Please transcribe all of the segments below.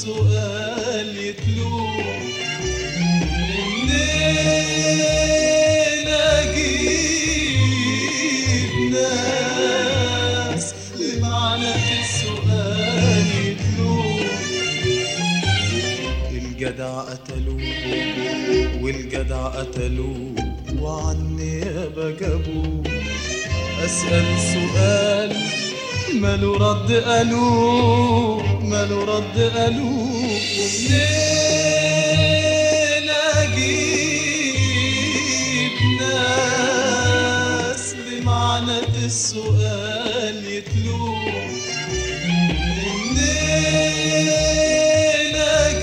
السؤال يتلوه منين اجيب ناس لمعنى السؤال يتلوه الجدع قتلوه والجدع قتلوه وعني يابا جابوه أسأل سؤال ماله رد قالوه ماله رد قالوه ومنين أجيب ناس بمعنى السؤال يتلوه منين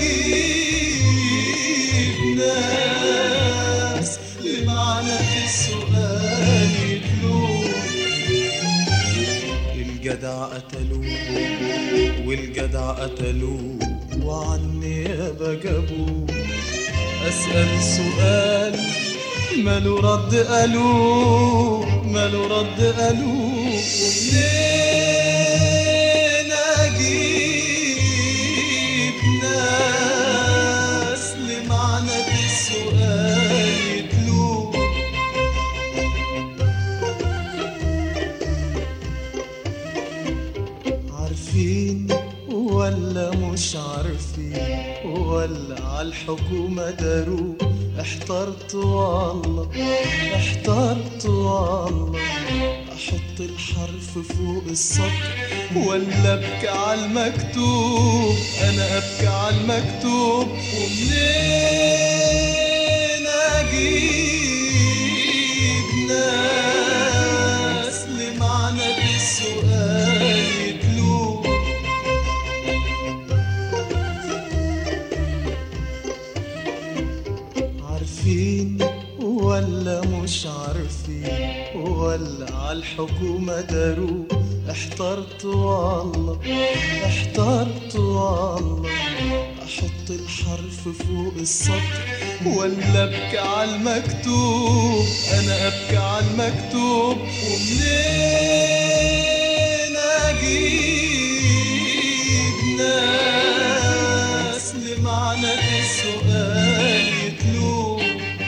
أجيب ناس بمعنى السؤال يتلوه الجدع قتلوه والجدع قتلوه وعني يابا جابوه أسأل سؤال ماله رد قالوه ماله رد قالوه ومنين أجيب ناس لمعنى السؤال يتلوه عارفين ولا مش عارفين ولا عالحكومة داروا احترت والله احترت والله احط الحرف فوق السطر ولا ابكي على المكتوب انا ابكي على المكتوب ومنين اجيب ناس لمعنى السؤال يتلوه عارفين ولا مش عارفين ولا عالحكومة داروا احترت والله احترت والله احط الحرف فوق السطر ولا ابكي على المكتوب انا ابكي على المكتوب ومنين اجيب ناس لمعنى السؤال يتلوه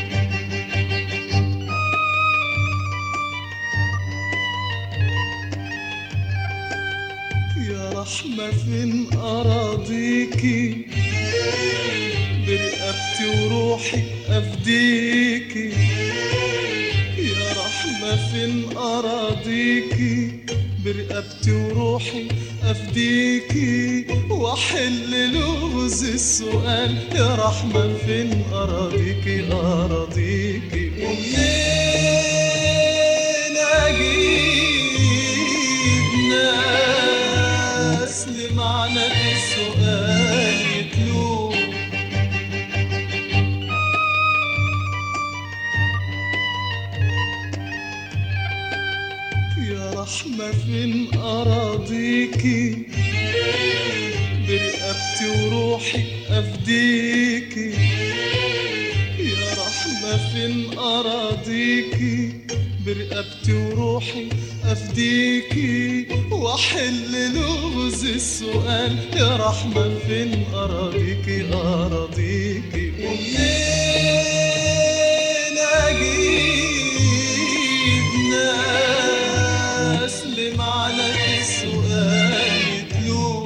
يا رحمة فين أراضيكي برقبتي وروحي أفديكي يا رحمة فين أراضيكي برقبتي وروحي أفديكي وأحل لغز السؤال يا رحمة فين أراضيكي أراضيكي ومنين أجيب ناس لمعنى السؤال يتلوه يا رحمة فين أراضيكي برقبتي وروحي أفديكي يا رحمة فين أراضيكي برقبتي وروحي أفديكي وأحل لغز السؤال يا رحمة فين أراضيكي أراضيكي ومنين أجيب ناس لمعنى السؤال يتلوه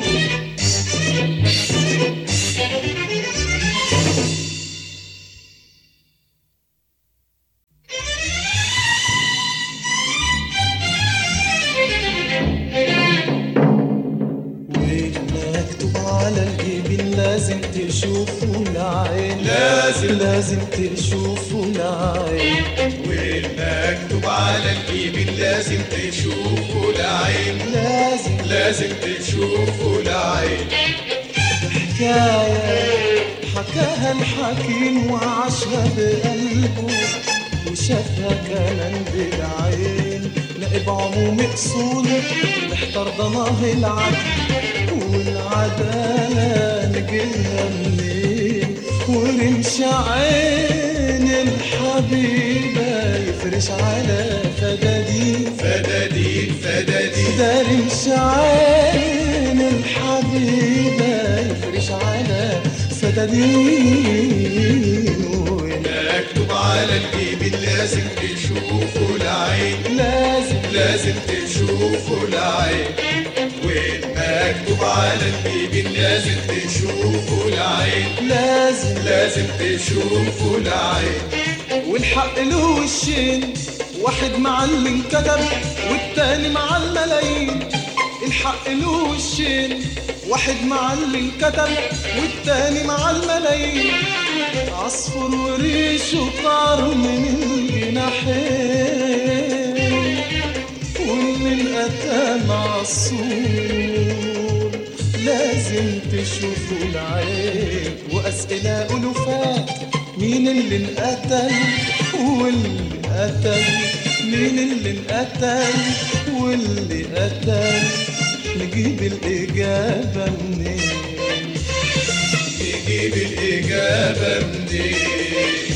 والمكتوب على الجبين لازم تشوفه العين لازم. لازم تشوفه العين والمكتوب على الجبين لازم تشوفه العين لازم لازم تشوفه العين حكاية حكاها الحكيم وعاشها بقلبه وشافها كمان بالعين نائب عمومي أصول محتار ضناه العدل والعدالة نجيلها منين ورمش عين الحبيبة يفرش على فدادين فدادين فدادين ده رمش عين الحبيبة يفرش على بدلين مكتوب على الجبين لازم تشوفه العين لازم لازم تشوفه العين والمكتوب على الجبين لازم تشوفه العين لازم لازم تشوفه العين والحق له وشين واحد معلم كتب والتاني مع الملايين الحق له وشين واحد معلم كتب والتاني مع الملايين عصفور وريشه طار من الجناحين واللي انقتل عصفور لازم تشوفوا العين وأسئلة ألوفات مين اللي انقتل واللي قتل مين اللي انقتل واللي قتل نجيب الإجابة منين نجيب الإجابة منين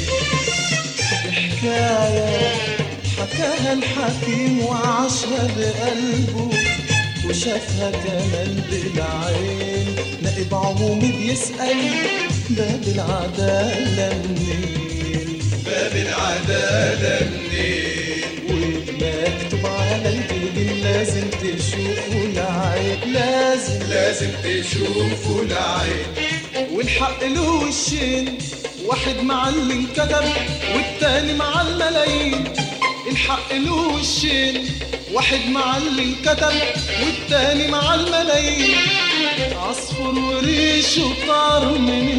حكاية حكاها الحكيم وعاشها بقلبه وشافها كمان بالعين نائب عمومي بيسأل باب العدالة منين باب العدالة منين والمكتوب على الجبين لازم تشوفه العين لازم لازم تشوفه العين والحق له وشين واحد معلم كتب والتاني مع الملايين الحق له وشين واحد معلم كتب والتاني مع الملايين عصفور وريشه طار من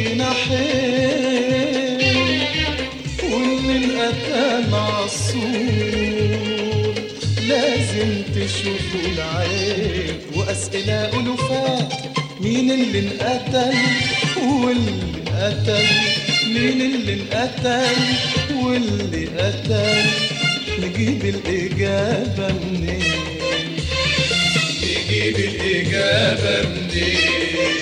الجناحين واللي انقتل عصفور لازم تشوفوا العين وأسئلة ألوفات مين اللي انقتل واللي قتل مين اللي انقتل واللي قتل نجيب الإجابة منين نجيب الإجابة منين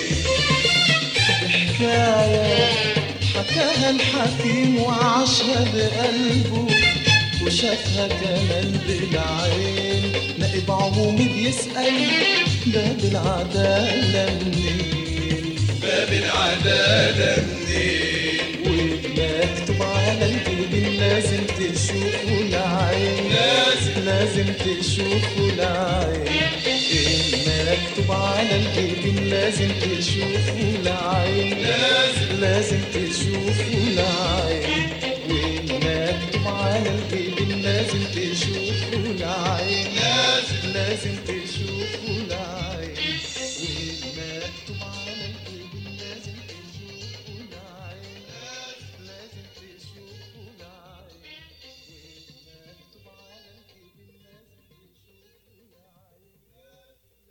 حكاية حكاها الحكيم وعاشها بقلبه وشافها كمان بالعين نائب عمومي بيسأل باب العدالة منين باب العدالة منين والمكتوب على الجبين لازم تشوفوا العين لازم لازم تشوفوا العين المكتوب على الجبين لازم تشوفوا العين لازم لازم تشوفوا العين والمكتوب على الجبين لازم تشوفوا العين لازم لازم تشوفوا العين والمكتوب على الجبين لازم تشوفوا العين لازم تشوفوا العين والمكتوب على الجبين لازم تشوفوا العين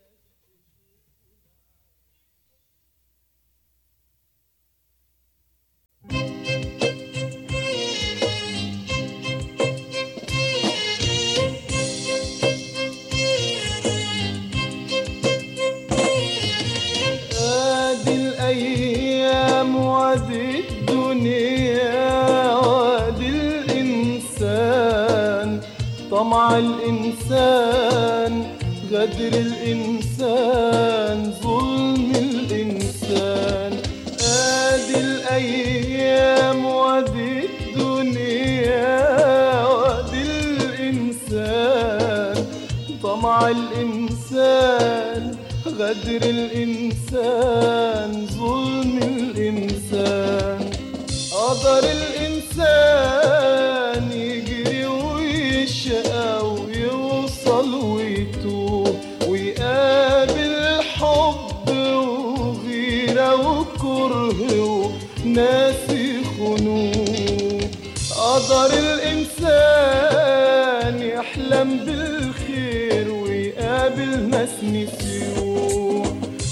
ادي الايام وادي الدنيا وادي الانسان طمع الانسان غدر الانسان ظلم الانسان ادي الايام وادي الدنيا وادي الانسان طمع الإنسان غدر الإنسان ظلم الإنسان قدر الإنسان يجري ويشقى ويوصل ويتوب ويقابل حب وغيرة وكره وناس يخونوه قدر الإنسان يحلم بالخير ويقابل ناس نسيوه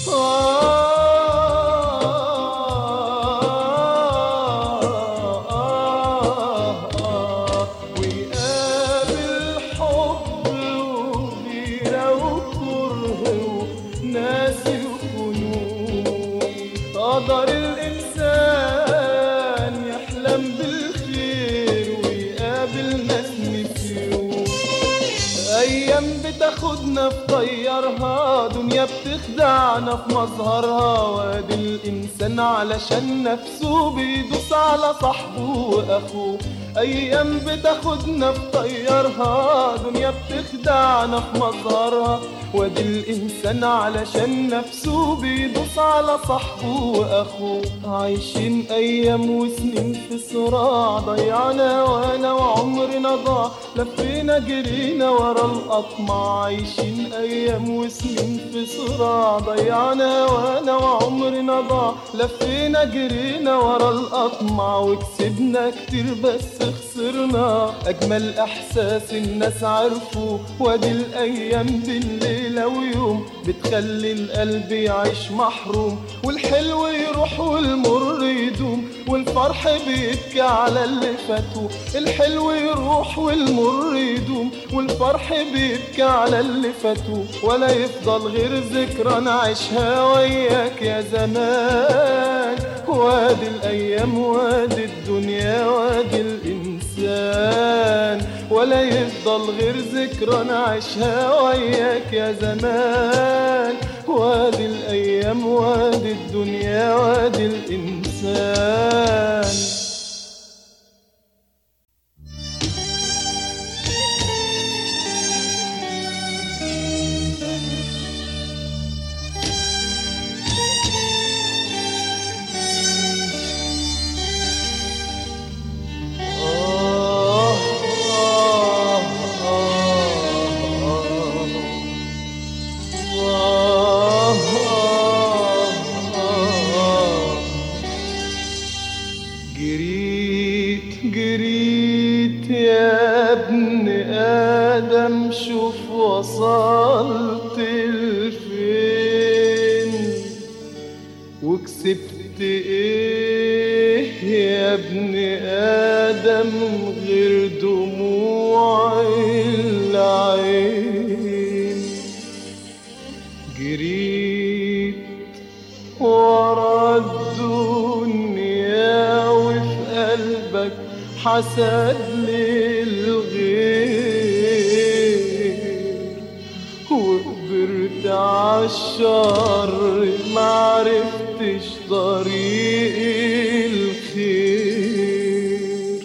آه آه آه ويقابل حب وغيرة وكره وناس يخونوه قدر الإنسان يحلم بالخير ويقابل ناس نسيوه أيام بتاخد بتاخدنا في طيارها دنيا بتخدعنا في مظهرها وادي الإنسان علشان نفسه بيدوس على صاحبه وأخوه أيام بتاخدنا في طيارها دنيا بتخدعنا في مظهرها وادي الإنسان علشان نفسه بيدوس على صاحبه وأخوه عايشين أيام وسنين في صراع ضيعنا وانا وعمرنا ضاع لفينا جرينا ورا الأطمع عايشين أيام وسنين في صراع ضيعنا وانا وعمرنا ضاع لفينا جرينا ورا الأطمع وكسبنا كتير بس خسرنا أجمل إحساس الناس عرفوا وادي الأيام بالليلة ويوم بتخلي القلب يعيش محروم والحلو يروح والمر يدوم والفرح بيبكي على اللي فاتوا الحلو يروح والمر يدوم والفرح بيبكي على اللي فاتوا ولا يفضل غير ذكرى نعيشها وياك يا زمان وادي الأيام وادي الدنيا وادي الإنسان ولا يفضل غير ذكرى نعيشها وياك يا زمان وادي الأيام وادي الدنيا وادي الإنسان آه آه آه آه جريت جريت يا ابن آدم شوف وصلت لفين وكسبت ايه يا ابن ادم غير دموع العين جريت ورا الدنيا وفي قلبك حسد للغير وقدرت عالشر معرفتش طريق الخير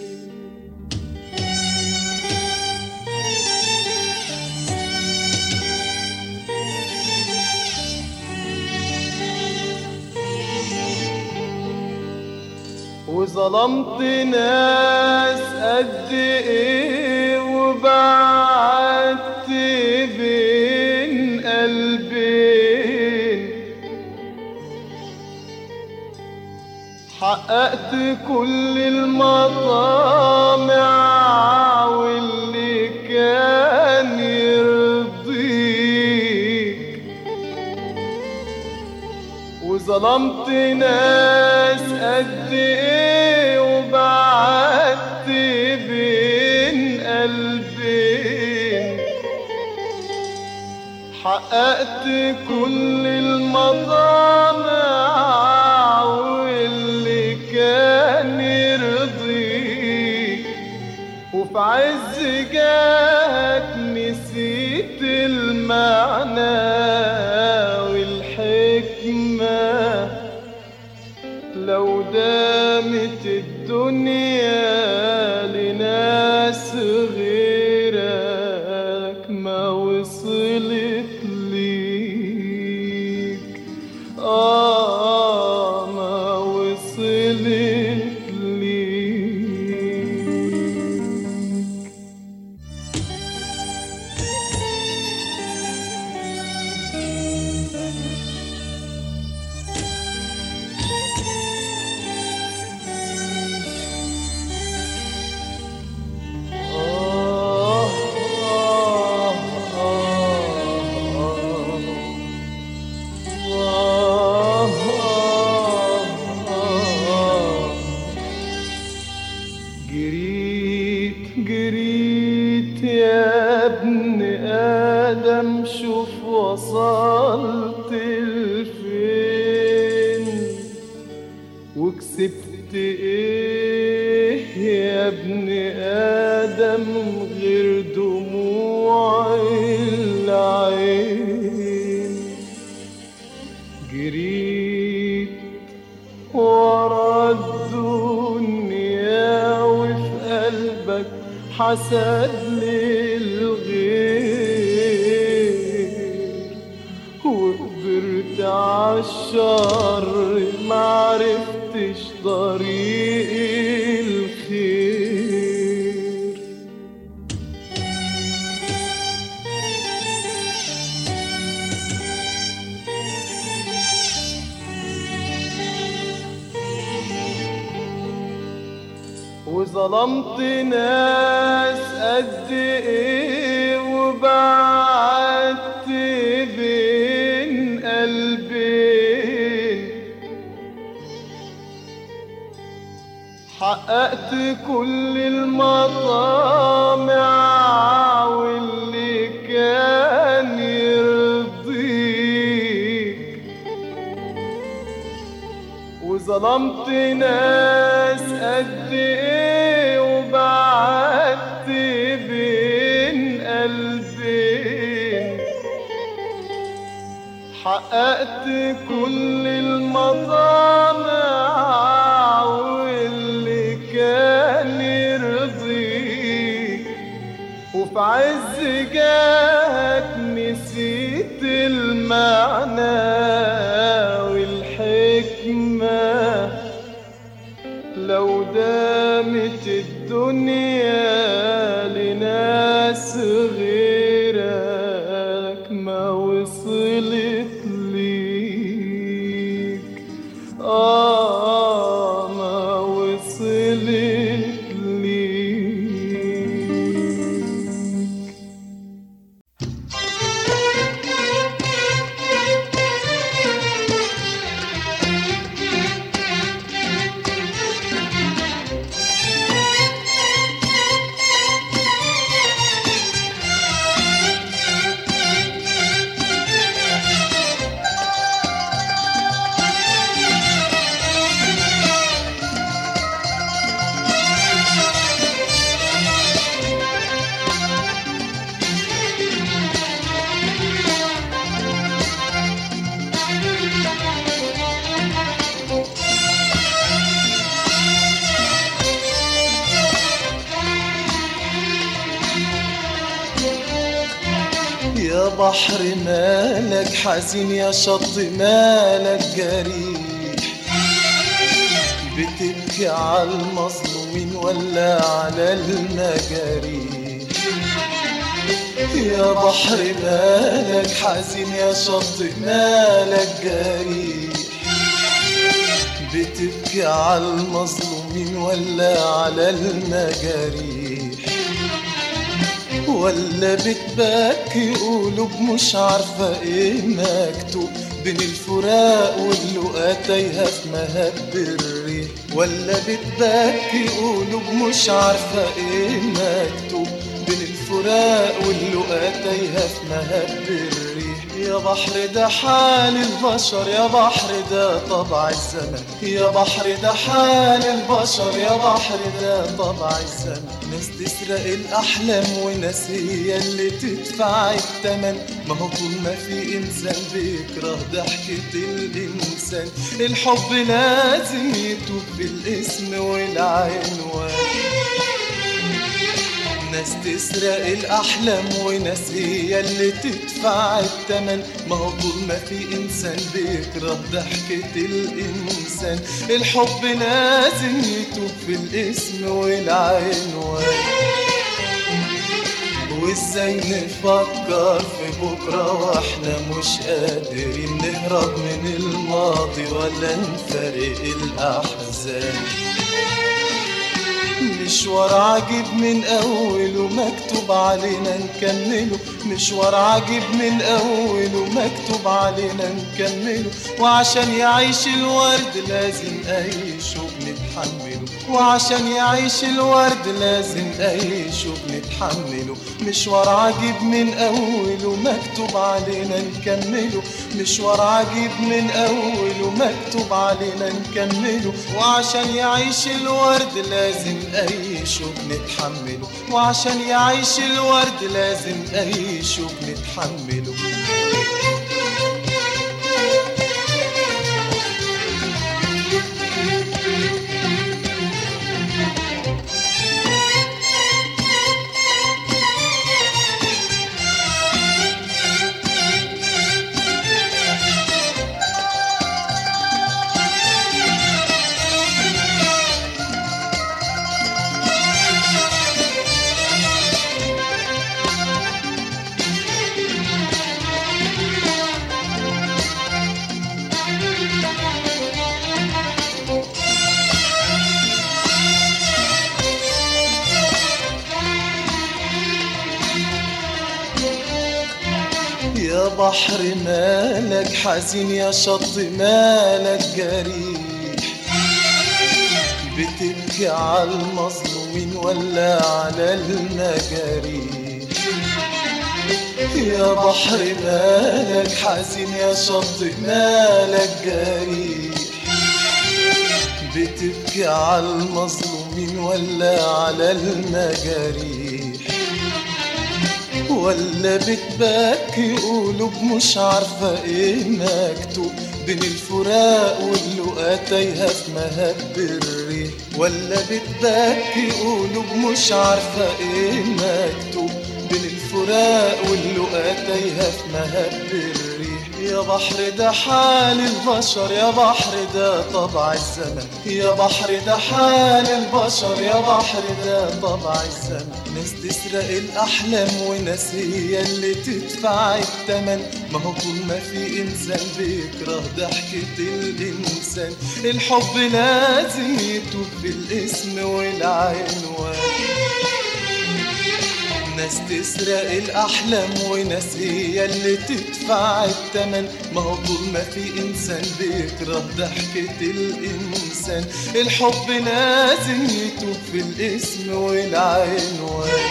وظلمت ناس قد ايه وبعدت بين قلبين حققت كل المطامع واللي كان يرضيك وظلمت ناس قد ايه وبعدت بين قلبين حققت كل المطامع واللي كان يرضيك وفي عز جاك نسيت المعنى والحكمة لو دامت الدنيا لناس غيرك ما وصلت ليك آه ما وصلت ليك آه آه آه آه جريت جريت يا ابن آدم شوف وصلت لفين وكسبت ايه يا ابن آدم غير دموع العين جريت ورا الدنيا وفي قلبك حسد للغير وقدرت عالشر معرفتش طريق الخير وظلمت ناس قد ايه وبعدت بين قلبين حققت كل المطامع واللي كان يرضيك وظلمت ناس قد ايه وبعدت بين قلبين حققت كل المطامع واللي كان يرضيك وفي عز جاك نسيت المعنى والحكمة لو دامت الدنيا لناس غيرك ما وصلت ليك آه ما وصلت ليك يا بحر مالك حزين يا شط مالك جريح بتبكي على المظلومين ولا على المجاريح يا بحر مالك حزين يا شط مالك جريح بتبكي على المظلومين ولا على المجاريح ولا بتبكي قلوب مش عارفة ايه مكتوب بين الفراق واللقا تايهة في مهب الريح ولا بتبكي قلوب مش عارفة ايه مكتوب بين الفراق واللقا تايهة في مهب الريح يا بحر ده حال البشر يا بحر ده طبع الزمن يا بحر ده حال البشر يا بحر ده طبع الزمن ناس تسرق الأحلام وناس هي اللي تدفع التمن ما هو طول ما في إنسان بيكره ضحكة الإنسان الحب لازم يتوب بالاسم والعنوان ناس تسرق الأحلام وناس هي اللي تدفع التمن ما هو طول ما في إنسان بيكره ضحكة الإنسان الحب لازم يتوب في الاسم والعنوان وازاي نفكر في بكرة واحنا مش قادرين نهرب من الماضي ولا نفارق الأحزان مشوار عجيب من أوله مكتوب علينا نكمله مشوار عجيب من أوله مكتوب علينا نكمله وعشان يعيش الورد لازم أي شوق نتحمله وعشان يعيش الورد لازم أي شوق نتحمله مشوار عجيب من أوله مكتوب علينا نكمله مشوار عجيب من أوله مكتوب علينا نكمله وعشان يعيش الورد لازم أي شوق نتحمله وعشان يعيش الورد لازم أي شوق نتحمله يا بحر مالك حزين يا شط مالك جريح بتبكي على المظلومين ولا على المجاريح يا بحر مالك حزين يا شط مالك جريح بتبكي على المظلومين ولا على المجاريح ولا بتبكي قلوب مش عارفة ايه مكتوب بين الفراق واللقا تايهة في مهب الريح ولا بتبكي قلوب مش عارفة ايه مكتوب بين الفراق واللقا تايهة في مهب الريح يا بحر ده حال البشر يا بحر ده طبع الزمن يا بحر ده حال البشر يا بحر ده طبع الزمن ناس تسرق الأحلام وناس هي اللي تدفع التمن ما هو طول ما في إنسان بيكره ضحكة الإنسان الحب لازم يتوب بالاسم والعنوان ناس تسرق الأحلام وناس هي اللي تدفع التمن ما هو طول ما في إنسان بيكره ضحكة الإنسان الحب لازم يتوب في الاسم والعنوان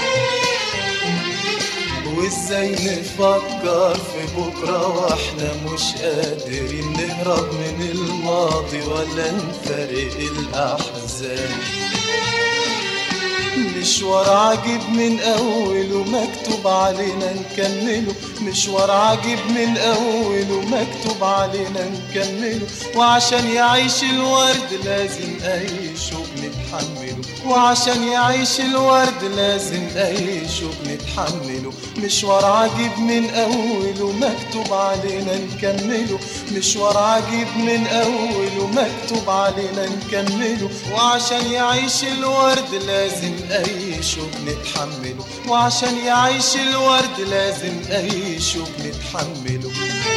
وازاي نفكر في بكرة واحنا مش قادرين نهرب من الماضي ولا نفارق الأحزان مشوار عجيب من أوله مكتوب علينا نكمله مشوار عجيب من أوله مكتوب علينا نكمله وعشان يعيش الورد لازم أي شوق نتحمله وعشان يعيش الورد لازم أي شوق نتحمله مشوار عجيب من أوله مكتوب علينا نكمله مشوار عجيب من أوله مكتوب علينا نكمله وعشان يعيش الورد لازم أي شوق نتحمله وعشان يعيش الورد لازم أي شوق نتحمله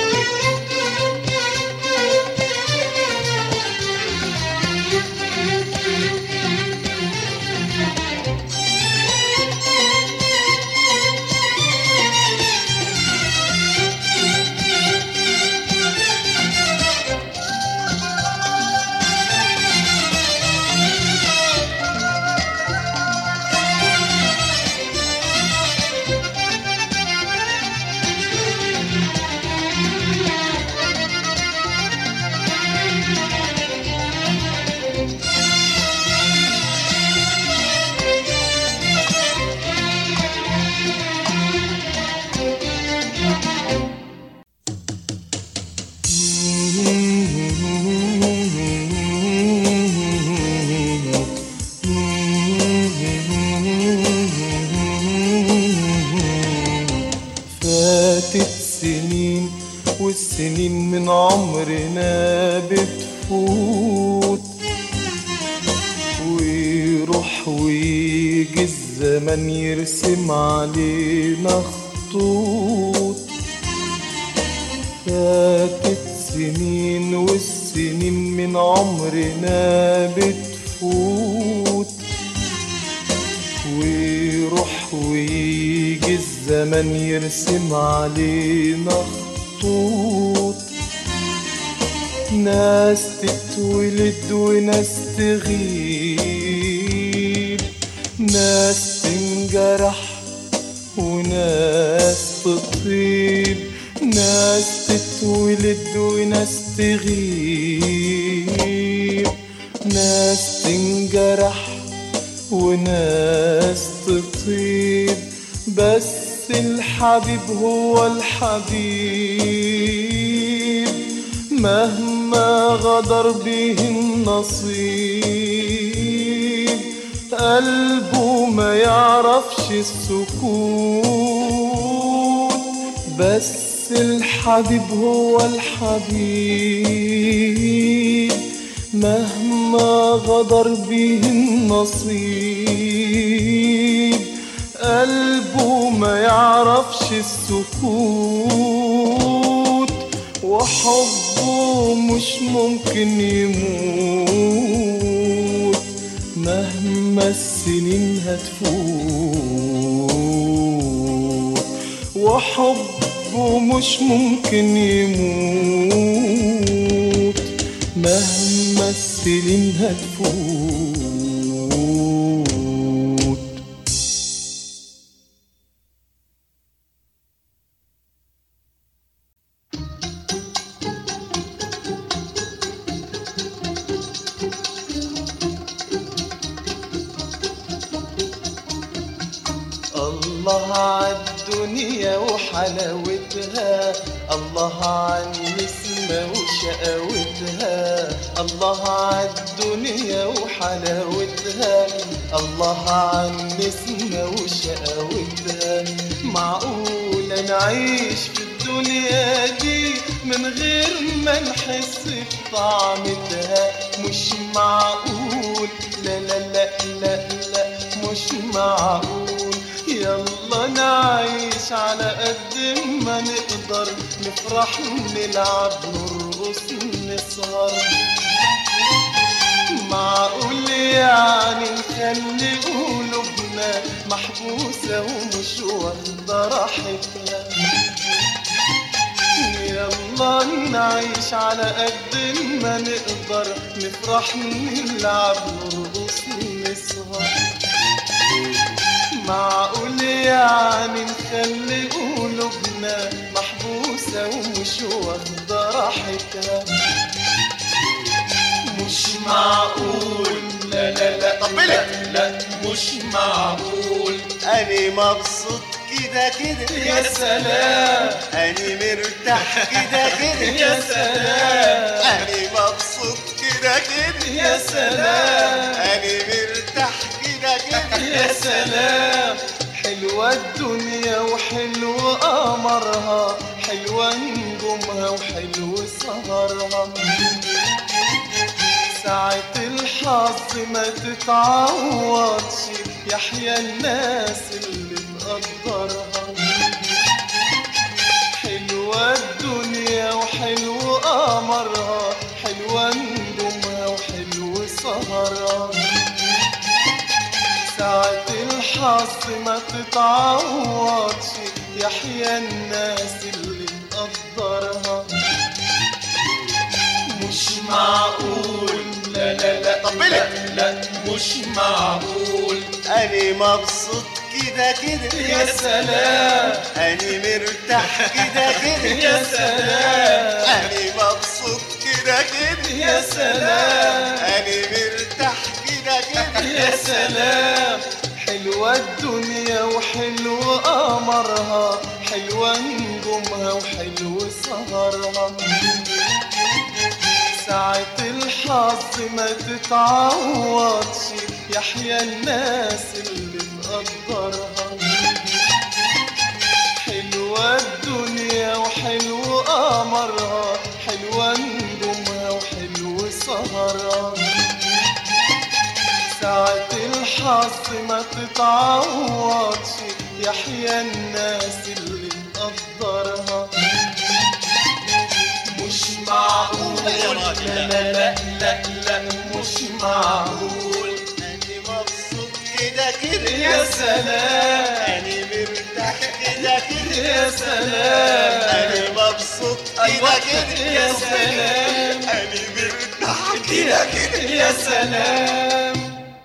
فاتت سنين والسنين من عمرنا بتفوت ويروح ويجي الزمن يرسم علينا خطوط فاتت سنين والسنين من عمرنا بتفوت ويروح ويجي الزمن يرسم علينا خطوط ناس تتولد وناس تغيب ناس تنجرح وناس تطيب ناس تتولد وناس تغيب ناس تنجرح وناس تطيب بس الحبيب هو الحبيب مهما غدر به النصيب قلبه ما يعرفش السكوت بس الحبيب هو الحبيب مهما غدر به النصيب قلبه ما يعرفش السكوت وحبه مش ممكن يموت مهما السنين هتفوت وحبه حبه مش ممكن يموت مهما السنين هتفوت الله عالدنيا وحلاوتها الله عن نسمة وشقاوتها الله عالدنيا وحلاوتها الله عن نسمة وشقاوتها معقولة نعيش في الدنيا دي من غير ما نحس بطعمتها مش معقول لا لا لا لا لا مش معقول يلا نعيش على قد ما نقدر نفرح نلعب نرقص نسهر معقول يعني نخلي قلوبنا محبوسة ومش واخدة راحتها يلا نعيش على قد ما نقدر نفرح نلعب نرقص نسهر معقول يعني نخلي قلوبنا محبوسة ومش واخدة راحتها مش معقول لا لا لا طبلت. لا, لا مش معقول أنا مبسوط كده كده يا سلام أنا مرتاح كده كده يا سلام أنا مبسوط كده كده يا سلام أنا مرتاح كده كده يا سلام حلوة الدنيا وحلو قمرها حلوة نجومها وحلو سهرها ساعة الحظ ما تتعوضش يحيى الناس اللي تقدرها حلوة الدنيا وحلو قمرها حلوة نجومها وحلو سهرها ساعة الحظ ما تتعوضش يحيى الناس اللي مقدرها مش معقول لا لا لا طبلت. لا, لا مش معقول أنا مبسوط كده كده يا سلام أنا مرتاح كده كده يا سلام أنا مبسوط كده كده يا سلام أنا مرتاح كده كده يا سلام حلوة الدنيا وحلو قمرها حلوة نجومها وحلو سهرها ساعة الحظ ما تتعوضش يحيى الناس اللي مقدرها حلوة الدنيا وحلو قمرها حلوة نجومها وحلو سهرها ساعة الحظ ما تتعوضش يحيى الناس اللي مقدرها مش معقول لا لا لا لا لا مش معقول أنا مبسوط كده كده يا سلام أنا مرتاح كده كده يا سلام أنا مبسوط أيوة كده كده يا سلام أنا مرتاح كده كده يا سلام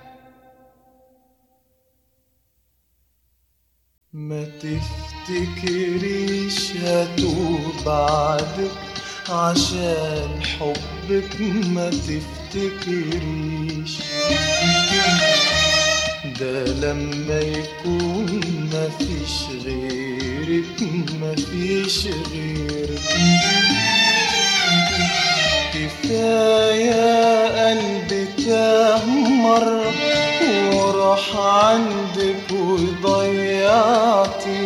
ما تفتكريش هتوب بعدك عشان حبك ما تفتكريش ده لما يكون مفيش غيرك مفيش غيرك كفاية قلبي تاه مرة وراح عندك وضيعتي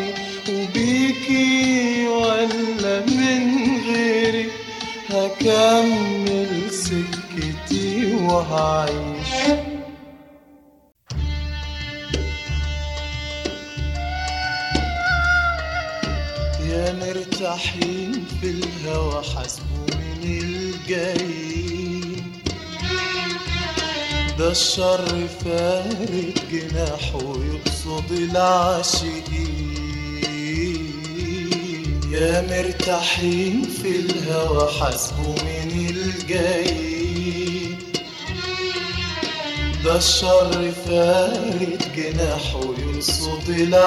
وبيكي ولا من غيرك هكمل سكتي وهعيش يا مرتاحين في الهوى حاسبوا من الجايين ده الشر فارد جناحه يقصد العاشقين يا مرتاحين في الهوى حاسبوا من الجاي ده الشر فارد جناحه يرصد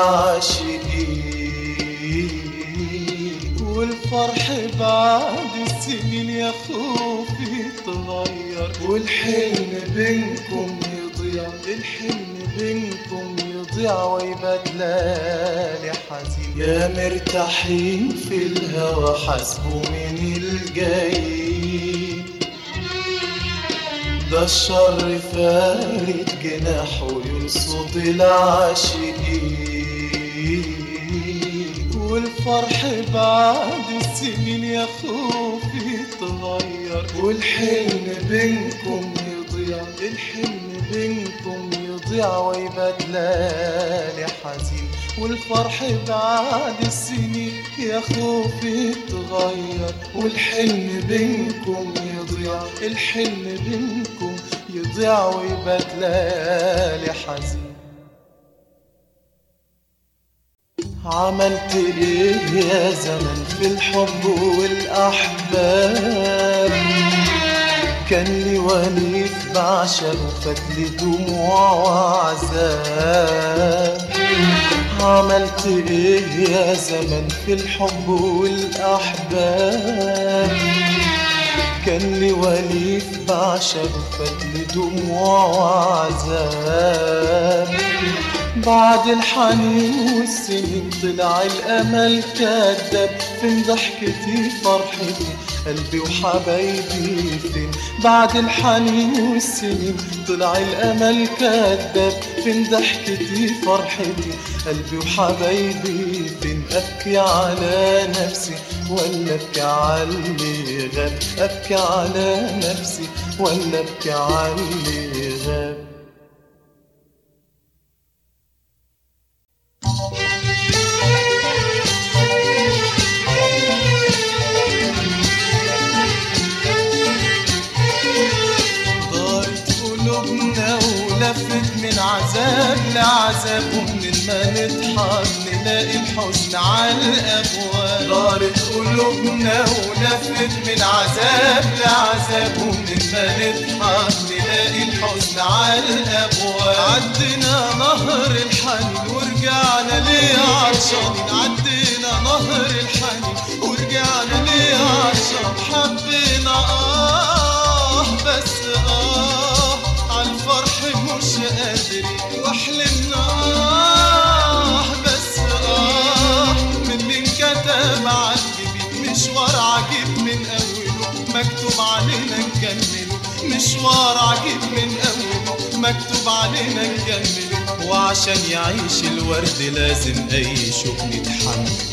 العاشقين والفرح بعد السنين يا خوفي يتغير والحلم بينكم يضيع الحلم بينكم يضيع ويبقى ليالي حزين يا مرتاحين في الهوى حاسبوا من الجاي ده الشر فارد جناحه يرصد العاشقين والفرح بعد السنين يا خوفي يتغير والحلم بينكم يضيع الحلم بينكم يضيع ويبقى ليالي حزين والفرح بعد السنين يا خوفي يتغير والحلم بينكم يضيع الحلم بينكم يضيع ويبقى ليالي حزين عملت ايه يا زمن في الحب والاحباب كان لي وليف بعشقه فاتلي دموع وعذاب عملت ايه يا زمن في الحب والاحباب كان لي وليف بعشقه فاتلي دموع وعذاب بعد الحنين والسنين طلع الامل كذاب فين ضحكتي فرحتي قلبي وحبايبي فين بعد الحنين والسنين طلع الامل كذاب فين ضحكتي فرحتي قلبي وحبايبي فين ابكي على نفسي ولا ابكي على اللي غاب ابكي على نفسي ولا ابكي على اللي غاب دارت قلوبنا ولفت من عذاب لعذاب ومن ما نضحك نلاقي الحزن على الابواب دارت قلوبنا ولفت من عذاب لعذاب ومن ما نضحك نلاقي الحزن على الابواب عدينا نهر الحنين ورجعنا ليه عطشانين عدينا نهر الحنين ورجعنا ليه عطشان حبينا اه بس اه عالفرح مش قادرين واحلمنا اه بس اه من مين كتب عالجبين مشوار عجيب من اوله مكتوب علينا نكمله مشوار عجيب من اوله مكتوب علينا نكمله وعشان يعيش الورد لازم اي شوق نتحمل